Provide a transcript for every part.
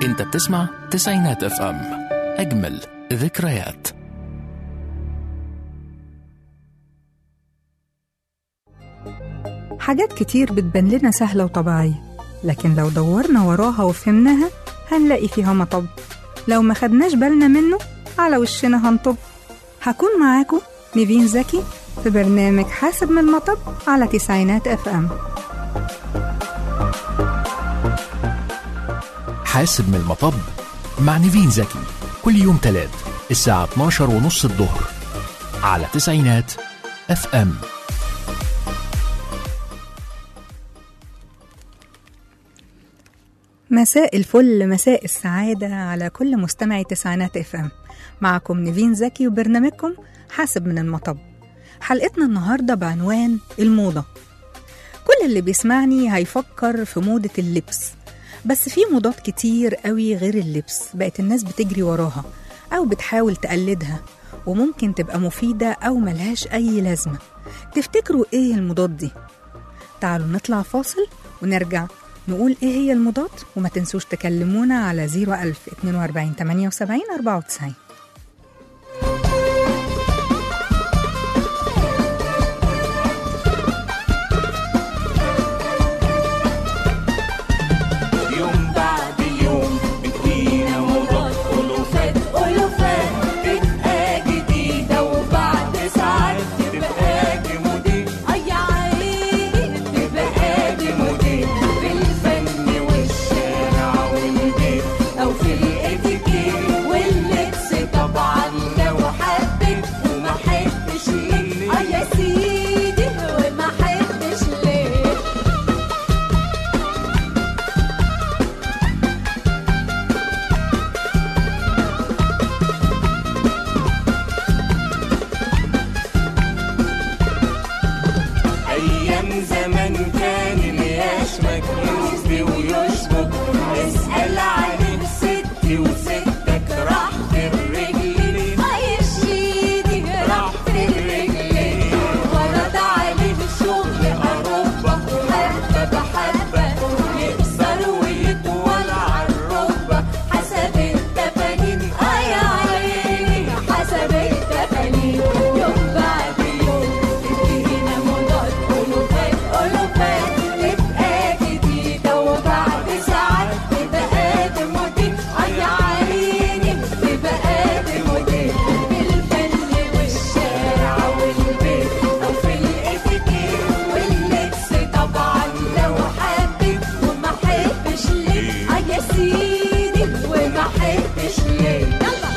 انت بتسمع تسعينات اف ام اجمل ذكريات حاجات كتير بتبان لنا سهلة وطبيعية لكن لو دورنا وراها وفهمناها هنلاقي فيها مطب لو ما خدناش بالنا منه على وشنا هنطب هكون معاكم نيفين زكي في برنامج حاسب من المطب على تسعينات اف ام حاسب من المطب مع نيفين زكي كل يوم تلات الساعة 12 ونص الظهر على تسعينات اف ام مساء الفل مساء السعادة على كل مستمعي تسعينات اف ام معكم نيفين زكي وبرنامجكم حاسب من المطب حلقتنا النهاردة بعنوان الموضة كل اللي بيسمعني هيفكر في موضة اللبس بس في موضات كتير قوي غير اللبس بقت الناس بتجري وراها أو بتحاول تقلدها وممكن تبقى مفيدة أو ملهاش أي لازمة تفتكروا إيه الموضات دي؟ تعالوا نطلع فاصل ونرجع نقول ايه هي المضاد وما تنسوش تكلمونا على 01000 42 78 94 يوم بعد يوم بتجينا موضات ألوفات ألوفات تبقى جديدة وبعد ساعات تبقى جمودين أي عيني تبقى جمودين في الفن والشارع والبيت أو في الإتيكيت واللبس طبعا لو حبيت وما حبش ليه أي يا سيدي وما حبش ليه أيام زمان كان اليشمك يسبي ويشبك اسأل عليه ستي وستك راح في الرجلين أي شيدي راح في الرجلين ورد عليه شغل أوروبا حبة بحبة يكسر ويطول عالركبة حسب التفانين أي عيني حسب التفانين يوم بعد يوم تدينا موضات ألوفات ألوفات تبقى جديدة وبعد ساعات تبقى دموتين أي عيني تبقى دموتين في الفن والشارع والبيت أو في الإتيكيت واللبس طبعا لو حبيت وما حبش ليه أي يا سيدي وما حبش ليه يلا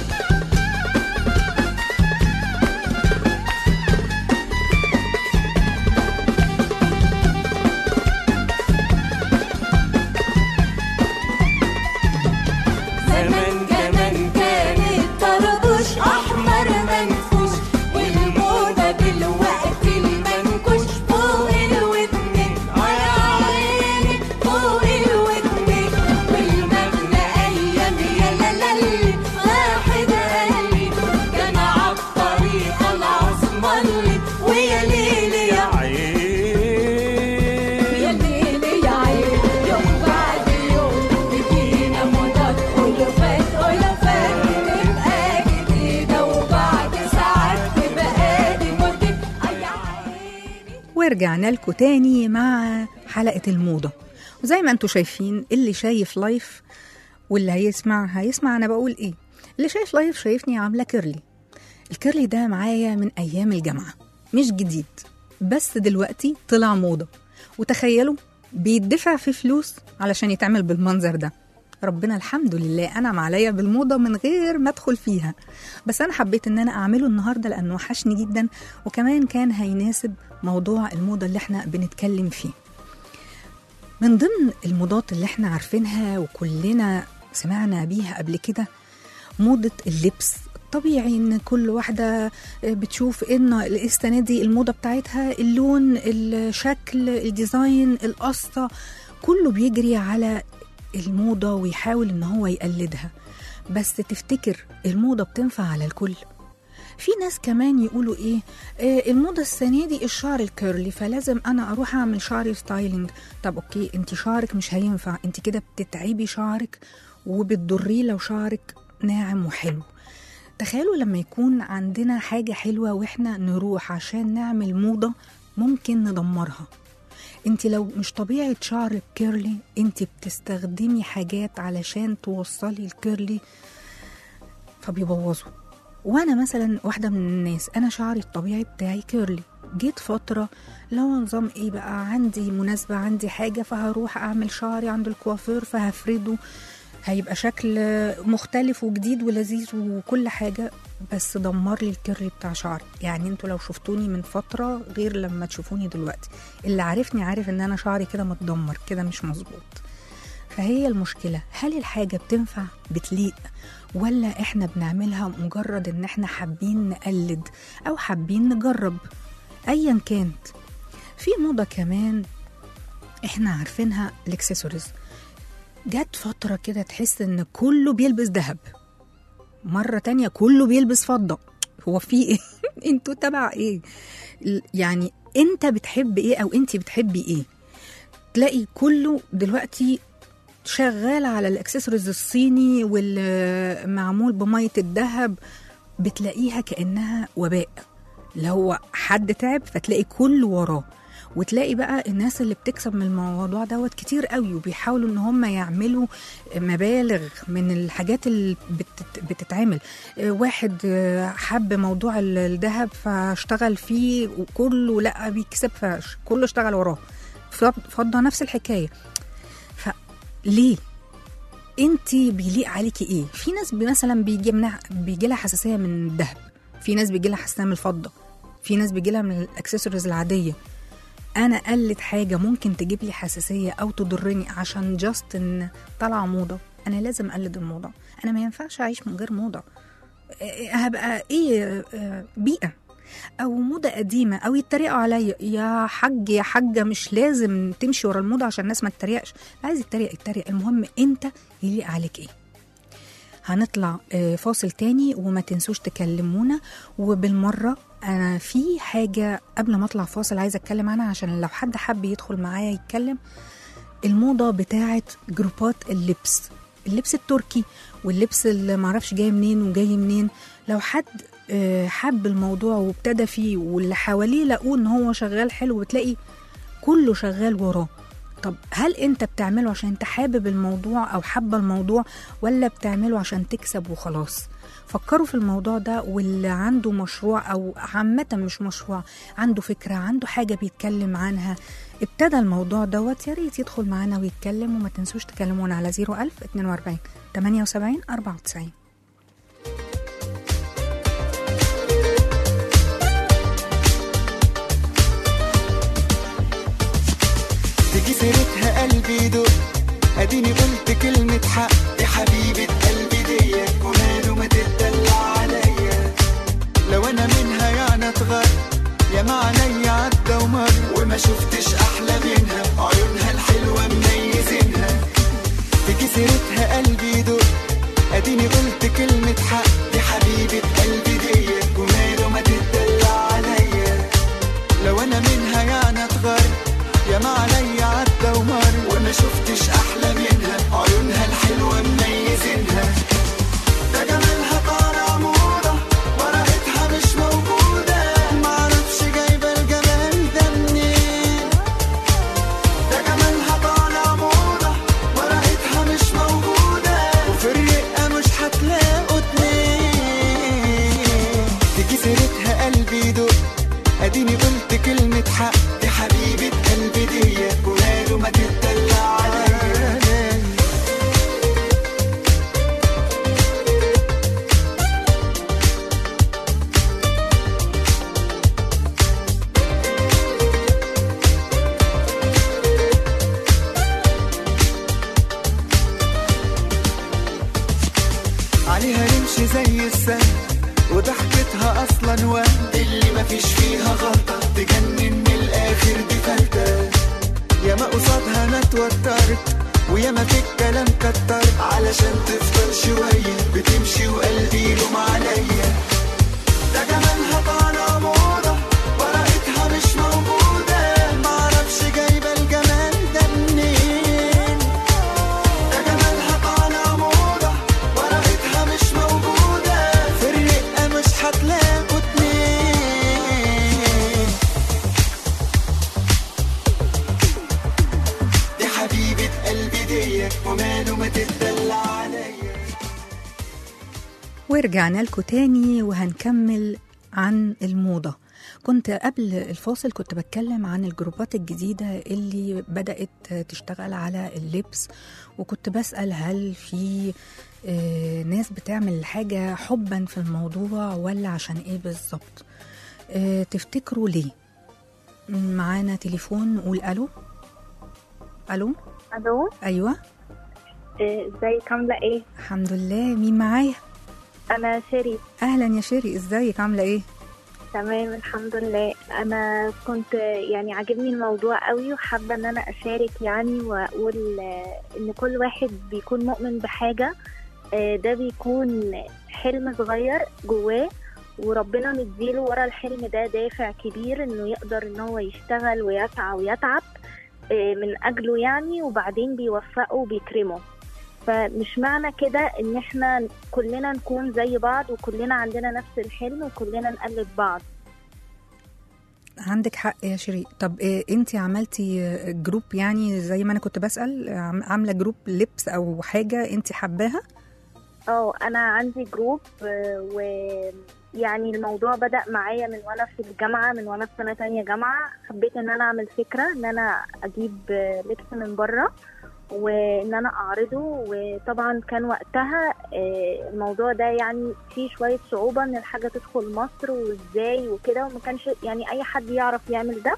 زمان زمان كان الطربوش احمر منفوش والموضه بالوقت المنكوش فوق الودنين يا عيني فوق الودنين والمغنى ايام يا لالي واحد قال لي كان عالطريق العظمى ويا ليل يا يا ليل يا عين يوم بعد يوم تجينا موضات ألوفات ألوفات تبقى جديدة وبعد ساعات تبقى دي مدة أي عيني ورجعنا لكم تاني مع حلقة الموضة وزي ما انتوا شايفين اللي شايف لايف واللي هيسمع هيسمع انا بقول ايه اللي شايف لايف شايفني عاملة كيرلي الكيرلي ده معايا من ايام الجامعة مش جديد بس دلوقتي طلع موضة وتخيلوا بيدفع في فلوس علشان يتعمل بالمنظر ده ربنا الحمد لله انعم عليا بالموضه من غير ما ادخل فيها بس انا حبيت ان انا اعمله النهارده لانه وحشني جدا وكمان كان هيناسب موضوع الموضه اللي احنا بنتكلم فيه من ضمن الموضات اللي احنا عارفينها وكلنا سمعنا بيها قبل كده موضة اللبس طبيعي ان كل واحدة بتشوف ان السنة دي الموضة بتاعتها اللون الشكل الديزاين القصة كله بيجري على الموضة ويحاول ان هو يقلدها بس تفتكر الموضة بتنفع على الكل في ناس كمان يقولوا ايه آه الموضه السنه دي الشعر الكيرلي فلازم انا اروح اعمل شعري ستايلينج طب اوكي انت شعرك مش هينفع انت كده بتتعبي شعرك وبتضريه لو شعرك ناعم وحلو تخيلوا لما يكون عندنا حاجة حلوة واحنا نروح عشان نعمل موضة ممكن ندمرها انت لو مش طبيعة شعرك كيرلي انت بتستخدمي حاجات علشان توصلي الكيرلي فبيبوظوا وانا مثلا واحده من الناس انا شعري الطبيعي بتاعي كيرلي جيت فترة لو نظام ايه بقى عندي مناسبة عندي حاجة فهروح اعمل شعري عند الكوافير فهفرده هيبقى شكل مختلف وجديد ولذيذ وكل حاجة بس دمر لي الكيرلي بتاع شعري يعني انتوا لو شفتوني من فترة غير لما تشوفوني دلوقتي اللي عارفني عارف ان انا شعري كده متدمر كده مش مظبوط فهي المشكلة هل الحاجة بتنفع بتليق ولا احنا بنعملها مجرد ان احنا حابين نقلد او حابين نجرب ايا كانت في موضة كمان احنا عارفينها الاكسسوارز جت فترة كده تحس ان كله بيلبس ذهب مرة تانية كله بيلبس فضة هو في ايه انتوا تبع ايه ال- يعني انت بتحب ايه او انت بتحبي ايه تلاقي كله دلوقتي شغال على الاكسسوارز الصيني والمعمول بمية الذهب بتلاقيها كأنها وباء اللي هو حد تعب فتلاقي كله وراه وتلاقي بقى الناس اللي بتكسب من الموضوع دوت كتير قوي وبيحاولوا ان هم يعملوا مبالغ من الحاجات اللي بتت- بتتعمل آه، واحد آه، حب موضوع ال- الذهب فاشتغل فيه وكله لا بيكسب فش كله اشتغل وراه فض- فضة نفس الحكاية فليه انت بيليق عليكي ايه في ناس بي- مثلا بيجي منها بيجي لها حساسيه من الذهب في ناس بيجي لها حساسيه من الفضه في ناس بيجي لها من الاكسسوارز العاديه انا اقلد حاجه ممكن تجيب لي حساسيه او تضرني عشان جاست ان طالعه موضه انا لازم اقلد الموضه انا ما ينفعش اعيش من غير موضه إيه- هبقى ايه آه، بيئه او موضه قديمه او يتريقوا عليا يا حاج يا حاجه مش لازم تمشي ورا الموضه عشان الناس ما تتريقش عايز يتريق يتريق المهم انت يليق عليك ايه هنطلع آه، فاصل تاني وما تنسوش تكلمونا وبالمرة أنا في حاجة قبل ما أطلع فاصل عايزة أتكلم عنها عشان لو حد حب يدخل معايا يتكلم الموضة بتاعة جروبات اللبس اللبس التركي واللبس اللي معرفش جاي منين وجاي منين لو حد آه، حب الموضوع وابتدى فيه واللي حواليه لقوه ان هو شغال حلو وتلاقي كله شغال وراه طب هل انت بتعمله عشان انت حابب الموضوع او حابه الموضوع ولا بتعمله عشان تكسب وخلاص فكروا في الموضوع ده واللي عنده مشروع او عامه مش مشروع عنده فكره عنده حاجه بيتكلم عنها ابتدى الموضوع دوت يا ريت يدخل معانا ويتكلم وما تنسوش تكلمونا على 01000 42 78 94 تيجي سيرتها قلبي يدق اديني قلت كلمة حق يا حبيبة قلبي ديت وماله ما تتدلع عليا لو انا منها يعني اتغر يا ما عليا عدى ومر وما شفتش احلى منها عيونها الحلوة مميزينها تيجي سيرتها قلبي يدق اديني قلت كلمة حق يا حبيبة قلبي ديت وماله ما تتدلع عليا لو انا منها يعني اتغر يا ما عليا عدى ومر وما شفتش احلى منها عيونها الحلوه مميزينها ده جمالها طالع موضه ورقتها مش موجوده معرفش جايبه الجمال ده منين ده جمالها طالع موضه ورقتها مش موجوده وفي الرقه مش هتلاقوا اتنين تيجي سيرتها قلبي يدق اديني قلت كلمة حق يا حبيبة قلبي ديت وماله ما تتدلع عليا عليها رمش زي السن وضحكتها اصلا وهم اللي مفيش فيها غلطة تجنن من الاخر دي فلتة ياما قصادها انا اتوترت وياما في الكلام كترت علشان تفضل شوية بتمشي وقلبي يلوم عليا ده جمالها طالع موضة ورقتها مش موجودة معرفش جايبة الجمال ده منين ده جمالها طالع موضة ورقتها مش موجودة في الرقة مش هتلاقوا اتنين دي حبيبة قلبي ديت وماله ما تتدلع عليا ورجعنا لكم تاني وهنكمل عن الموضة كنت قبل الفاصل كنت بتكلم عن الجروبات الجديدة اللي بدأت تشتغل على اللبس وكنت بسأل هل في آه، ناس بتعمل حاجة حبا في الموضوع ولا عشان ايه بالظبط آه، تفتكروا ليه معانا تليفون نقول الو الو الو ايوه إيه، ازيك عامله ايه الحمد لله مين معايا انا شيري اهلا يا شيري ازيك عامله ايه تمام الحمد لله انا كنت يعني عاجبني الموضوع قوي وحابه ان انا اشارك يعني واقول آه، ان كل واحد بيكون مؤمن بحاجه آه، ده بيكون حلم صغير جواه وربنا مديله ورا الحلم ده دافع كبير انه يقدر ان هو يشتغل ويسعى ويتعب آه، من اجله يعني وبعدين بيوفقه وبيكرمه فمش معنى كده ان احنا كلنا نكون زي بعض وكلنا عندنا نفس الحلم وكلنا نقلد بعض عندك حق يا شيري طب إيه انت عملتي جروب يعني زي ما انا كنت بسأل عم- عامله جروب لبس او حاجه انت حباها اه انا عندي جروب آه، ويعني الموضوع بدأ معايا من وانا في الجامعة من وانا في سنة تانية جامعة حبيت ان انا اعمل فكرة ان انا اجيب آه، لبس من بره وان انا اعرضه وطبعا كان وقتها آه، الموضوع ده يعني فيه شوية صعوبة ان الحاجة تدخل مصر وازاي وكده وما كانش يعني اي حد يعرف يعمل ده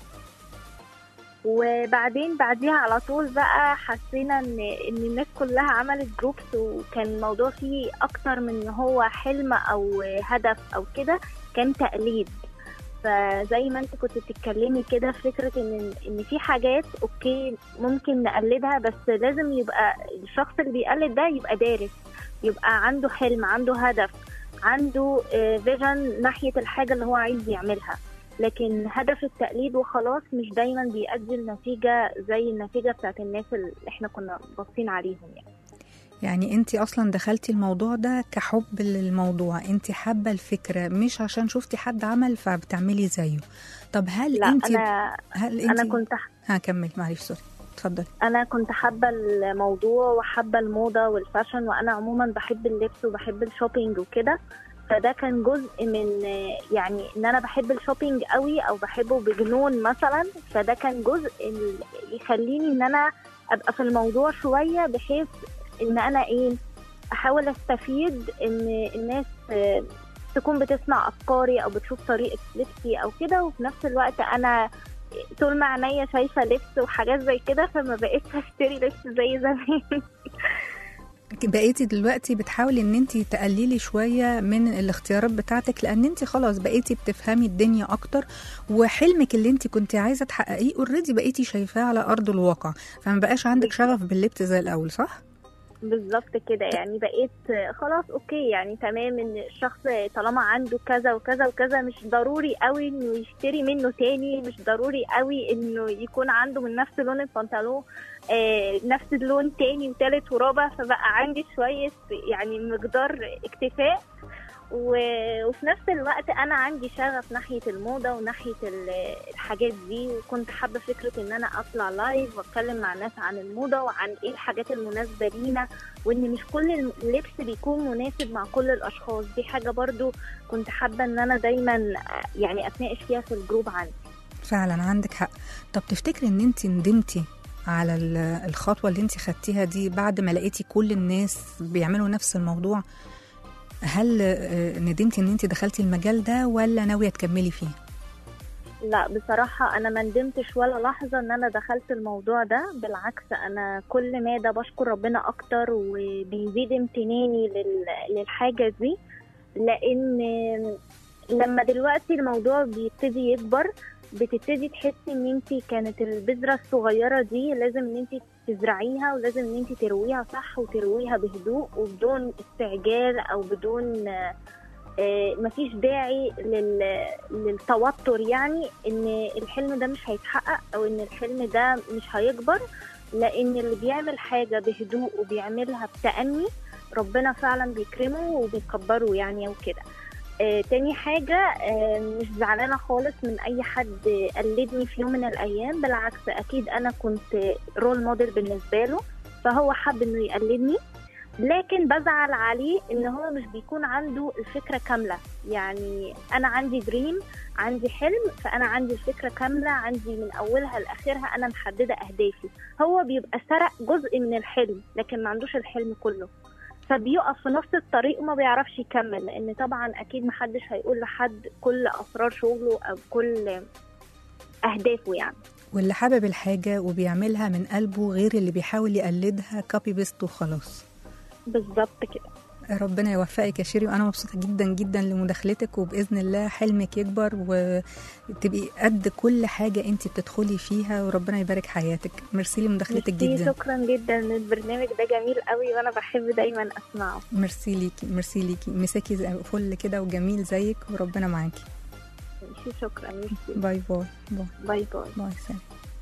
وبعدين بعديها على طول بقى حسينا ان ان الناس كلها عملت جروبس وكان الموضوع فيه اكتر من ان هو حلم او هدف او كده كان تقليد فزي ما انت كنت بتتكلمي كده فكره ان ان في حاجات اوكي ممكن نقلدها بس لازم يبقى الشخص اللي بيقلد ده يبقى دارس يبقى عنده حلم عنده هدف عنده فيجن ناحيه الحاجه اللي هو عايز يعملها لكن هدف التقليد وخلاص مش دايما بيؤدي لنتيجة زي النتيجة بتاعت الناس اللي احنا كنا باصين عليهم يعني يعني انت اصلا دخلتي الموضوع ده كحب للموضوع انت حابه الفكره مش عشان شفتي حد عمل فبتعملي زيه طب هل لا انت انا هل انت انا كنت ها كمل معلش سوري اتفضلي انا كنت حابه الموضوع وحابه الموضه والفاشن وانا عموما بحب اللبس وبحب الشوبينج وكده فده كان جزء من يعني ان انا بحب الشوبينج قوي او بحبه بجنون مثلا فده كان جزء ال- يخليني ان انا ابقى في الموضوع شويه بحيث ان انا ايه احاول استفيد ان الناس آه، تكون بتسمع افكاري او بتشوف طريقه لبسي او كده وفي نفس الوقت انا طول ما عينيا شايفه لبس وحاجات زي كده فما بقيتش اشتري لبس زي زمان بقيتي دلوقتي بتحاولي ان انت تقللي شويه من الاختيارات بتاعتك لان انت خلاص بقيتي بتفهمي الدنيا اكتر وحلمك اللي انت كنت عايزه تحققيه اوريدي بقيتي شايفاه على ارض الواقع فما بقاش عندك شغف باللبس زي الاول صح بالظبط كده يعني بقيت خلاص اوكي يعني تمام ان الشخص طالما عنده كذا وكذا وكذا مش ضروري قوي انه يشتري منه تاني مش ضروري قوي انه يكون عنده من نفس لون البنطلون آه نفس اللون تاني وتالت ورابع فبقى عندي شوية يعني مقدار اكتفاء و- وفي نفس الوقت انا عندي شغف ناحيه الموضه وناحيه ال- الحاجات دي وكنت حابه فكره ان انا اطلع لايف واتكلم مع الناس عن الموضه وعن ايه الحاجات المناسبه لينا وان مش كل اللبس بيكون مناسب مع كل الاشخاص دي حاجه برضو كنت حابه ان انا دايما يعني اتناقش فيها في الجروب عندي فعلا عندك حق طب تفتكري ان انت ندمتي على ال- الخطوه اللي انت خدتيها دي بعد ما لقيتي كل الناس بيعملوا نفس الموضوع هل آه، ندمتي ان انت دخلتي المجال ده ولا ناويه تكملي فيه لا بصراحة أنا ما ندمتش ولا لحظة إن أنا دخلت الموضوع ده بالعكس أنا كل مادة بشكر ربنا أكتر وبيزيد امتناني لل- للحاجة دي لأن لما دلوقتي الموضوع بيبتدي يكبر بتبتدي تحسي ان انت كانت البذرة الصغيرة دي لازم ان انت تزرعيها ولازم ان انت ترويها صح وترويها بهدوء وبدون استعجال او بدون آه، مفيش داعي لل... للتوتر يعني ان الحلم ده مش هيتحقق او ان الحلم ده مش هيكبر لان اللي بيعمل حاجة بهدوء وبيعملها بتأني ربنا فعلا بيكرمه وبيكبره يعني وكده آه، تاني حاجة آه، مش زعلانة خالص من أي حد قلدني في يوم من الأيام بالعكس أكيد أنا كنت رول موديل بالنسبة له فهو حب إنه يقلدني لكن بزعل عليه إن هو مش بيكون عنده الفكرة كاملة يعني أنا عندي دريم عندي حلم فأنا عندي الفكرة كاملة عندي من أولها لآخرها أنا محددة أهدافي هو بيبقى سرق جزء من الحلم لكن ما عندوش الحلم كله فبيقف في نص الطريق وما بيعرفش يكمل لان طبعا اكيد محدش هيقول لحد كل اسرار شغله او كل اهدافه يعني واللي حابب الحاجة وبيعملها من قلبه غير اللي بيحاول يقلدها كوبي بيست وخلاص بالظبط كده ربنا يوفقك يا شيري وانا مبسوطه جدا جدا لمداخلتك وباذن الله حلمك يكبر وتبقي قد كل حاجه انت بتدخلي فيها وربنا يبارك حياتك ميرسي لمداخلتك ميرسي، جدا شكرا جدا البرنامج ده جميل قوي وانا بحب دايما اسمعه ميرسي ليكي ميرسي ليكي مساكي زي فل كده وجميل زيك وربنا معاكي ميرسي شكرا ميرسي باي باي باي باي باي باي سلام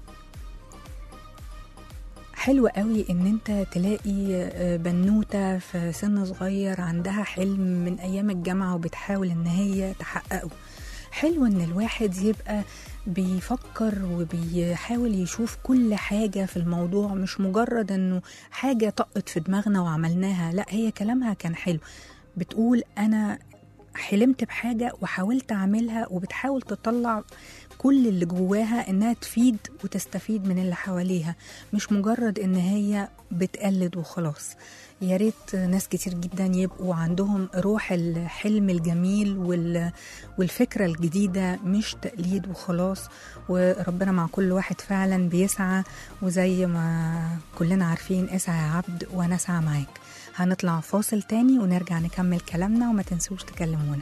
حلو قوي ان انت تلاقي آه، بنوته في سن صغير عندها حلم من ايام الجامعه وبتحاول ان هي تحققه حلو ان الواحد يبقى بيفكر وبيحاول يشوف كل حاجة في الموضوع مش مجرد انه حاجة طقت في دماغنا وعملناها لا هي كلامها كان حلو بتقول انا حلمت بحاجة وحاولت اعملها وبتحاول تطلع كل اللي جواها انها تفيد وتستفيد من اللي حواليها مش مجرد ان هي بتقلد وخلاص يا ريت ناس كتير جدا يبقوا عندهم روح الحلم الجميل وال... والفكرة الجديدة مش تقليد وخلاص وربنا مع كل واحد فعلا بيسعى وزي ما كلنا عارفين اسعى يا عبد وانا اسعى معاك هنطلع فاصل تاني ونرجع نكمل كلامنا وما تنسوش تكلمونا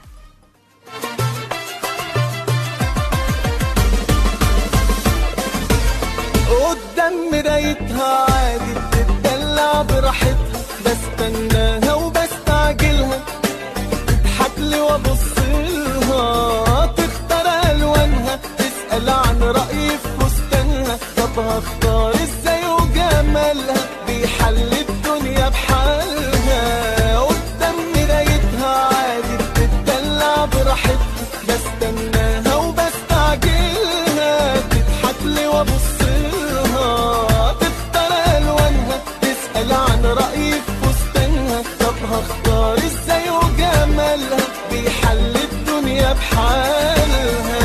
قدام مرايتها عادي بتدلع براحتها بستناها وبستعجلها تضحك لي وابص لها تختار الوانها تسال عن رايي في فستانها طب هختار ازاي وجمالها بيحل الدنيا بحالها قدام مرايتها عادي بتدلع براحتها بستناها وبستعجلها تضحك لي وابص لها تختار الوانها تسال عن رايي في فستانها طب هختار ازاي وجمالها بيحل الدنيا بحالها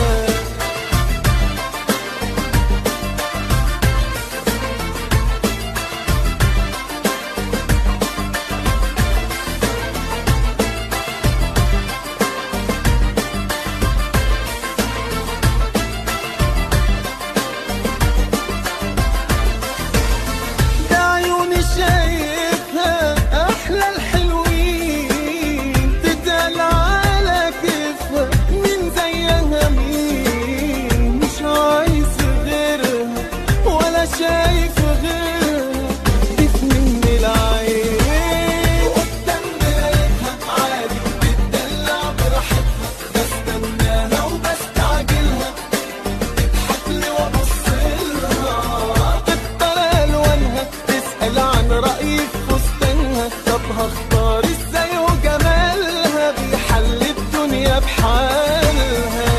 ده عيوني شايفها احلى الحلوين تتقال على كيفها مين زيها مين مش عايز غيرها ولا شايف غيرها تفنن العين قدام مرايتها عادي بتدلع براحتها بستناها وبستعجلها تضحك لي وابص لها تختار الوانها تسال عن رايي في فستانها طب هختار ازاي وجمالها بيحل الدنيا بحالها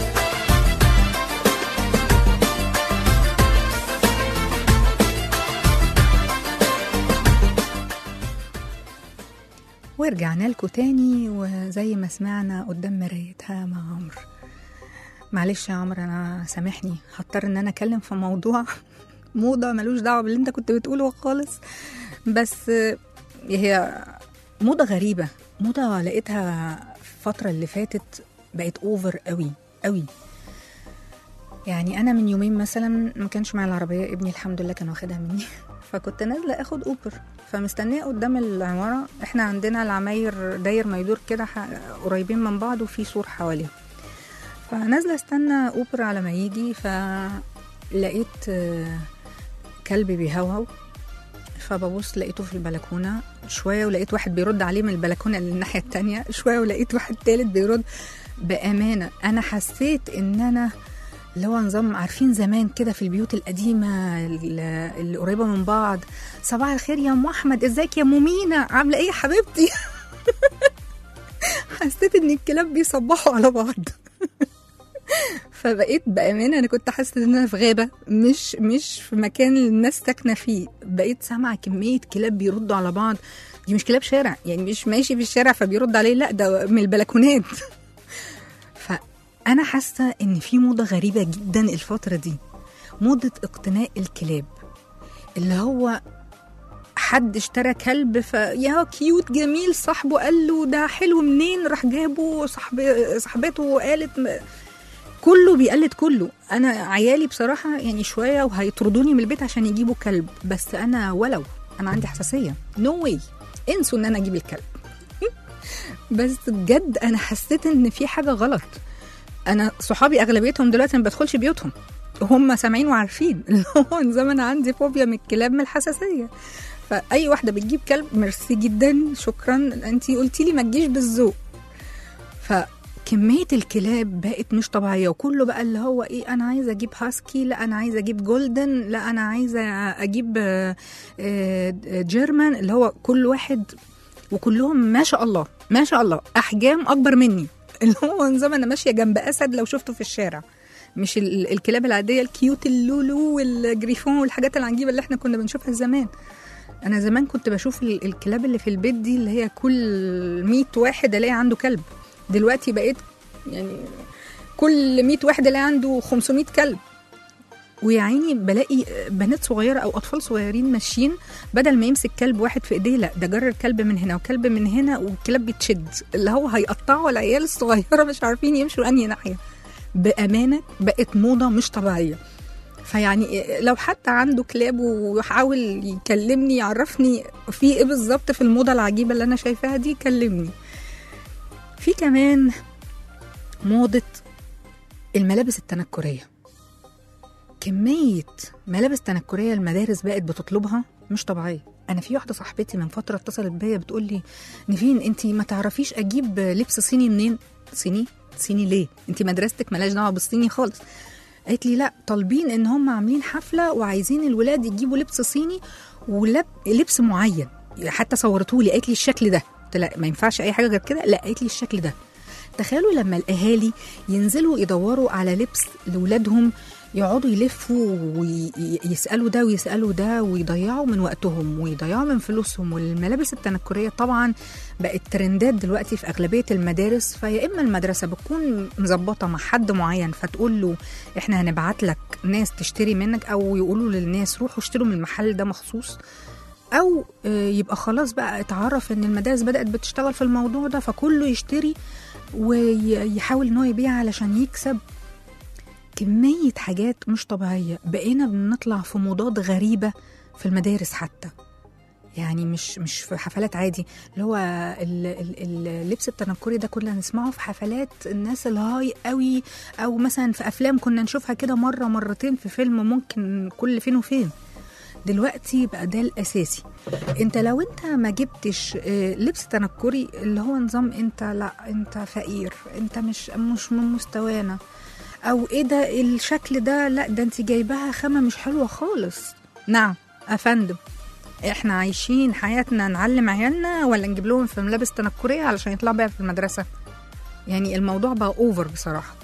ورجعنا لكم تاني وزي ما سمعنا قدام مرايتها مع عمرو معلش يا عمرو انا سامحني هضطر ان انا اتكلم في موضوع موضه ملوش دعوه باللي انت كنت بتقوله خالص بس هي موضه غريبه موضه لقيتها الفتره اللي فاتت بقت اوفر قوي قوي يعني انا من يومين مثلا ما كانش معايا العربيه ابني الحمد لله كان واخدها مني فكنت نازله اخد اوبر فمستنيه قدام العماره احنا عندنا العماير داير ما يدور كده ح- قريبين من بعض وفي سور حواليهم فنازله استنى اوبر على ما يجي فلقيت آه، كلب بيهوهو فببص لقيته في البلكونه شويه ولقيت واحد بيرد عليه من البلكونه للناحيه التانية شويه ولقيت واحد تالت بيرد بامانه انا حسيت ان انا اللي هو نظام عارفين زمان كده في البيوت القديمه اللي اللي قريبه من بعض صباح الخير يا ام احمد ازيك يا ام مينا عامله ايه يا حبيبتي حسيت ان الكلاب بيصبحوا على بعض فبقيت بامانه انا كنت حاسه ان انا في غابه مش مش في مكان الناس ساكنه فيه بقيت سامعه كميه كلاب بيردوا على بعض دي مش كلاب شارع يعني مش ماشي في الشارع فبيرد عليه لا ده من البلكونات فانا حاسه ان في موضه غريبه جدا الفتره دي موضه اقتناء الكلاب اللي هو حد اشترى كلب فيا كيوت جميل صاحبه قال له ده حلو منين راح جابه صاحب صاحبته قالت م... كله بيقلد كله انا عيالي بصراحه يعني شويه وهيطردوني من البيت عشان يجيبوا كلب بس انا ولو انا عندي حساسيه نو no واي انسوا ان انا اجيب الكلب بس بجد انا حسيت ان في حاجه غلط انا صحابي اغلبيتهم دلوقتي ما بدخلش بيوتهم هم سامعين وعارفين اللي هو نظام انا عندي فوبيا من الكلاب من الحساسيه فاي واحده بتجيب كلب ميرسي جدا شكرا انت قلتي لي ما تجيش بالذوق فكميه الكلاب بقت مش طبيعيه وكله بقى اللي هو ايه انا عايزه اجيب هاسكي لا انا عايزه اجيب جولدن لا انا عايزه اجيب آه، آه، جيرمان اللي هو كل واحد وكلهم ما شاء الله ما شاء الله احجام اكبر مني اللي هو نظام انا ماشيه جنب اسد لو شفته في الشارع مش ال- الكلاب العاديه الكيوت اللولو والجريفون والحاجات العجيبه اللي احنا كنا بنشوفها زمان انا زمان كنت بشوف ال- الكلاب اللي في البيت دي اللي هي كل 100 واحد الاقي عنده كلب دلوقتي بقيت يعني كل 100 واحد الاقي عنده 500 كلب ويا عيني بلاقي بنات صغيره او اطفال صغيرين ماشيين بدل ما يمسك كلب واحد في ايديه لا ده جرر كلب من هنا وكلب من هنا والكلاب بتشد اللي هو هيقطعوا العيال الصغيره مش عارفين يمشوا انهي ناحيه بامانه بقت موضه مش طبيعيه فيعني لو حد عنده كلاب وحاول يكلمني يعرفني في ايه بالظبط في الموضه العجيبه اللي انا شايفاها دي كلمني في كمان موضه الملابس التنكريه كمية ملابس تنكرية المدارس بقت بتطلبها مش طبيعية أنا في واحدة صاحبتي من فترة اتصلت بيا بتقول لي نيفين أنت ما تعرفيش أجيب لبس صيني منين؟ صيني؟ صيني ليه؟ أنت مدرستك ملاش دعوة بالصيني خالص قالت لي لا طالبين ان هم عاملين حفله وعايزين الولاد يجيبوا لبس صيني ولبس معين حتى صورته لي قالت لي الشكل ده قلت لها ما ينفعش اي حاجه غير كده لا قالت لي الشكل ده تخيلوا لما الاهالي ينزلوا يدوروا على لبس لاولادهم يقعدوا يلفوا ويسالوا ده ويسالوا ده ويضيعوا من وقتهم ويضيعوا من فلوسهم والملابس التنكريه طبعا بقت ترندات دلوقتي في اغلبيه المدارس فيا اما المدرسه بتكون مظبطه مع حد معين فتقول له احنا هنبعت لك ناس تشتري منك او يقولوا للناس روحوا اشتروا من المحل ده مخصوص او آه، يبقى خلاص بقى اتعرف ان المدارس بدات بتشتغل في الموضوع ده فكله يشتري ويحاول ان هو يبيع علشان يكسب كمية حاجات مش طبيعية بقينا بنطلع في موضات غريبة في المدارس حتى يعني مش مش في حفلات عادي اللي هو ال- ال- اللبس التنكري ده كنا نسمعه في حفلات الناس الهاي قوي او مثلا في افلام كنا نشوفها كده مره مرتين في فيلم ممكن كل فين وفين دلوقتي بقى ده الاساسي انت لو انت ما جبتش آه، لبس تنكري اللي هو نظام انت لا انت فقير انت مش مش من مستوانا او ايه ده الشكل ده لا ده انت جايباها خامه مش حلوه خالص نعم افندم احنا عايشين حياتنا نعلم عيالنا ولا نجيب لهم في ملابس تنكريه علشان يطلعوا بيها في المدرسه يعني الموضوع بقى اوفر بصراحه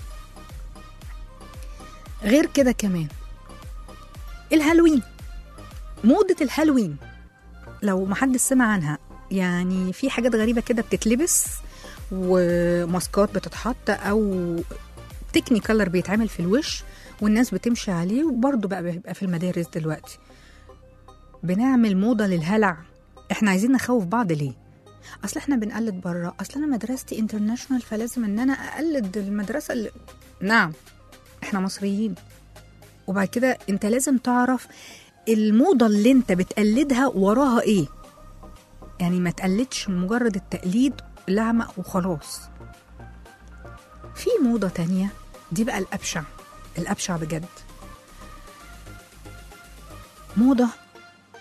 غير كده كمان الهالوين موضة الهالوين لو محدش سمع عنها يعني في حاجات غريبة كده بتتلبس وماسكات بتتحط أو تكني كلر بيتعمل في الوش والناس بتمشي عليه وبرضه بقى بيبقى في المدارس دلوقتي بنعمل موضة للهلع احنا عايزين نخوف بعض ليه اصل احنا بنقلد بره اصل انا مدرستي انترناشونال فلازم ان انا اقلد المدرسه اللي نعم احنا مصريين وبعد كده انت لازم تعرف الموضه اللي انت بتقلدها وراها ايه يعني ما تقلدش مجرد التقليد لعمة وخلاص في موضة تانية دي بقى الأبشع الأبشع بجد موضة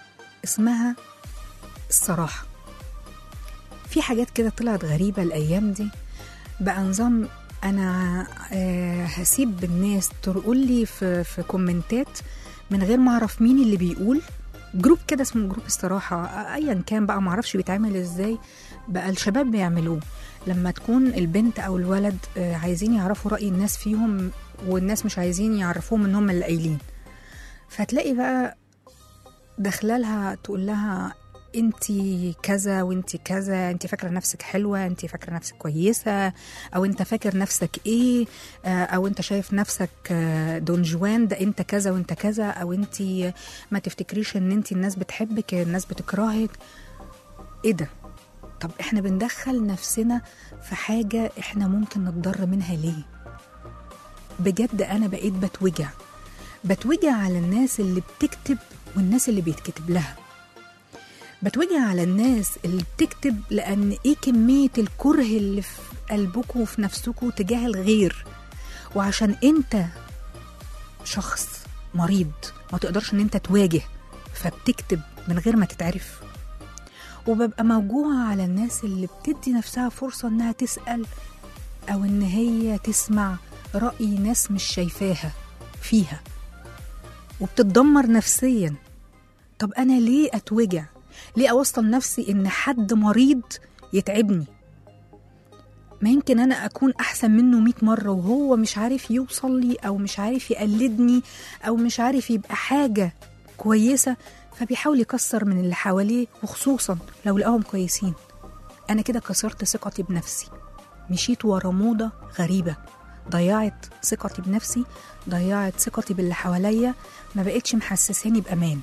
اسمها الصراحة في حاجات كده طلعت غريبة الأيام دي بقى نظام أنا آه، هسيب الناس تقول لي في, في كومنتات من غير ما أعرف مين اللي بيقول جروب كده اسمه جروب الصراحة آه، أيا كان بقى معرفش بيتعمل إزاي بقى الشباب بيعملوه لما تكون البنت أو الولد آه، عايزين يعرفوا رأي الناس فيهم والناس مش عايزين يعرفوهم إن هم اللي قايلين فتلاقي بقى داخلالها تقول لها انت كذا وانت كذا انت فاكره نفسك حلوه انت فاكره نفسك كويسه او انت فاكر نفسك ايه آه، او انت شايف نفسك آه، دون جوان ده انت كذا وانت كذا او انت ما تفتكريش ان انت الناس بتحبك الناس بتكرهك ايه ده طب احنا بندخل نفسنا في حاجه احنا ممكن نتضر منها ليه بجد انا بقيت بتوجع بتوجع على الناس اللي بتكتب والناس اللي بيتكتب لها بتوجع على الناس اللي بتكتب لأن إيه كمية الكره اللي في قلبكم وفي نفسكم تجاه الغير وعشان أنت شخص مريض ما تقدرش إن أنت تواجه فبتكتب من غير ما تتعرف وببقى موجوعة على الناس اللي بتدي نفسها فرصة إنها تسأل أو إن هي تسمع رأي ناس مش شايفاها فيها وبتتدمر نفسيا طب أنا ليه أتوجع؟ ليه أوصل نفسي إن حد مريض يتعبني؟ ما يمكن أنا أكون أحسن منه مئة مرة وهو مش عارف يوصل لي أو مش عارف يقلدني أو مش عارف يبقى حاجة كويسة فبيحاول يكسر من اللي حواليه وخصوصا لو لقاهم كويسين أنا كده كسرت ثقتي بنفسي مشيت ورا موضة غريبة ضيعت ثقتي بنفسي ضيعت ثقتي باللي حواليا ما بقتش محسساني بأمان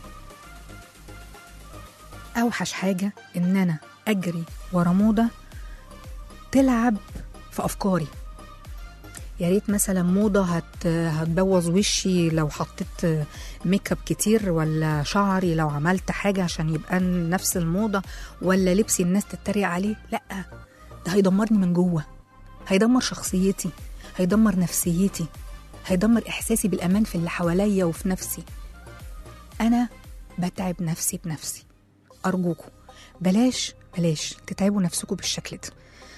أوحش حاجة إن أنا أجري ورا موضة تلعب في أفكاري يا ريت مثلا موضة هت هتبوظ وشي لو حطيت ميك اب كتير ولا شعري لو عملت حاجة عشان يبقى نفس الموضة ولا لبسي الناس تتريق عليه لأ ده هيدمرني من جوه هيدمر شخصيتي هيدمر نفسيتي هيدمر إحساسي بالأمان في اللي حواليا وفي نفسي أنا بتعب نفسي بنفسي أرجوكم بلاش بلاش تتعبوا نفسكم بالشكل ده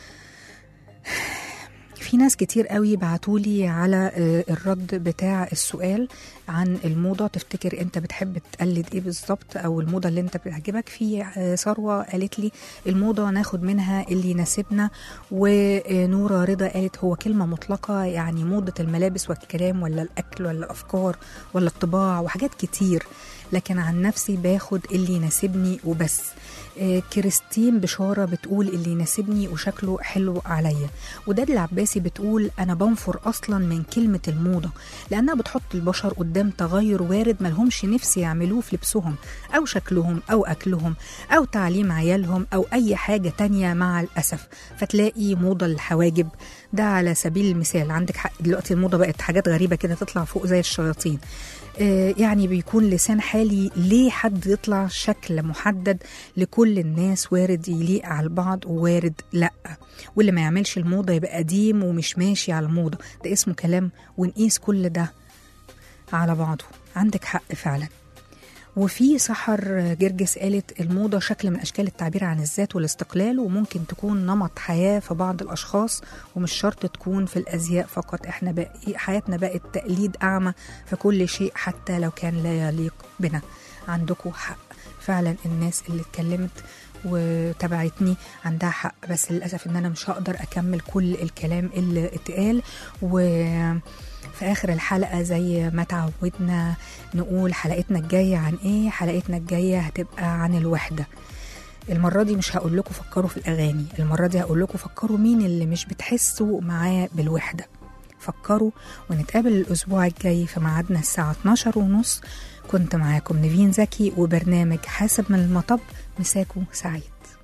في ناس كتير قوي بعتولي على آه، الرد بتاع السؤال عن الموضة تفتكر انت بتحب تقلد ايه بالظبط او الموضة اللي انت بتعجبك في آه، ثروة قالت لي الموضة ناخد منها اللي يناسبنا ونورة رضا قالت هو كلمة مطلقة يعني موضة الملابس والكلام ولا الأكل ولا الأفكار ولا الطباع وحاجات كتير لكن عن نفسي باخد اللي يناسبني وبس آه، كريستين بشارة بتقول اللي يناسبني وشكله حلو عليا وداد العباسي بتقول أنا بنفر أصلا من كلمة الموضة لأنها بتحط البشر قدام تغير وارد ملهمش نفس يعملوه في لبسهم أو شكلهم أو أكلهم أو تعليم عيالهم أو أي حاجة تانية مع الأسف فتلاقي موضة الحواجب ده على سبيل المثال عندك حق دلوقتي الموضة بقت حاجات غريبة كده تطلع فوق زي الشياطين آه، يعني بيكون لسان حالي ليه حد يطلع شكل محدد لكل الناس وارد يليق على البعض ووارد لا واللي ما يعملش الموضة يبقى قديم ومش ماشي على الموضة ده اسمه كلام ونقيس كل ده على بعضه عندك حق فعلا وفي سحر جرجس قالت الموضة شكل من أشكال التعبير عن الذات والاستقلال وممكن تكون نمط حياة في بعض الأشخاص ومش شرط تكون في الأزياء فقط إحنا بقى حياتنا بقت تقليد أعمى في كل شيء حتى لو كان لا يليق بنا عندكم حق فعلا الناس اللي اتكلمت وتبعتني عندها حق بس للأسف إن أنا مش هقدر أكمل كل الكلام اللي اتقال و في آخر الحلقة زي ما تعودنا نقول حلقتنا الجاية عن إيه حلقتنا الجاية هتبقى عن الوحدة المرة دي مش هقول لكم فكروا في الأغاني المرة دي هقول لكم فكروا مين اللي مش بتحسوا معاه بالوحدة فكروا ونتقابل الأسبوع الجاي في ميعادنا الساعة 12 ونص كنت معاكم نيفين زكي وبرنامج حاسب من المطب مساكم سعيد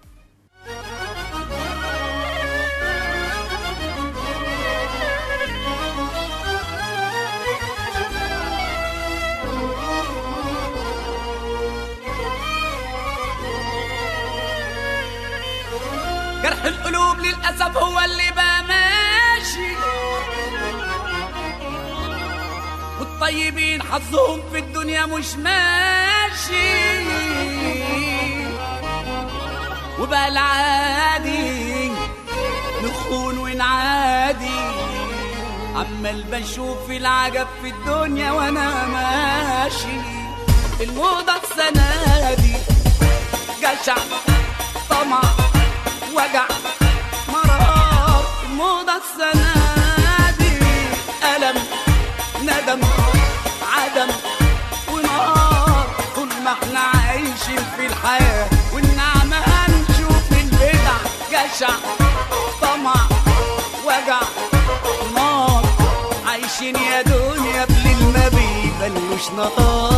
جرح القلوب للأسف هو اللي بقى ماشي والطيبين حظهم في الدنيا مش ماشي عمال بشوف العجب في الدنيا وانا ماشي الموضة السنة دي جشع طمع وجع مرار الموضة السنة دي ألم ندم عدم ونار طول ما احنا عايشين في الحياة والنعمة هنشوف البدع جشع طمع وجع نار عايشين يا دنيا بليل ما بيبلوش نهار